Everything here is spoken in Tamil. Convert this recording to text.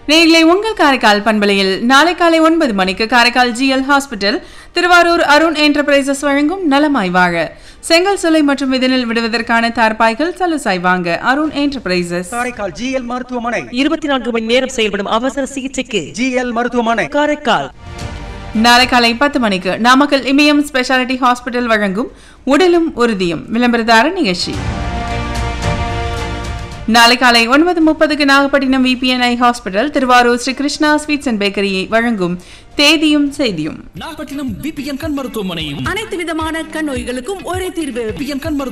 நேரிலே உங்கள் காரைக்கால் பண்பலையில் நாளை காலை ஒன்பது மணிக்கு Karaikal GL hospital Thiruvarur Arun enterprises வழங்கும் நலமாய் வாழ செங்கல் சுலை மற்றும் இதனில் விடுவதற்கான தார்பாய்கள் சலுசாய் வாங்க அருண் என்டர்பிரைசஸ் காரைக்கால் ஜிஎல் மருத்துவமனை இருபத்தி நான்கு மணி நேரம் செயல்படும் அவசர சிகிச்சைக்கு ஜிஎல் மருத்துவமனை காரைக்கால் நாளை காலை பத்து மணிக்கு நாமக்கல் இமயம் ஸ்பெஷாலிட்டி ஹாஸ்பிட்டல் வழங்கும் உடலும் உறுதியும் விளம்பரதார நிகழ்ச்சி நாளை காலை ஒன்பது முப்பதுக்கு Nagapattinam VPNI hospital Thiruvarur Sri Krishna sweets and பேக்கரியை வழங்கும் தேதியும் செய்தியும் நாகப்பட்டினம் பிபிஎன் கண் மருத்துவமனையும் அனைத்து விதமான கண் நோய்களுக்கும் ஒரே தீர்வு பிபிஎன் கண் மருத்துவ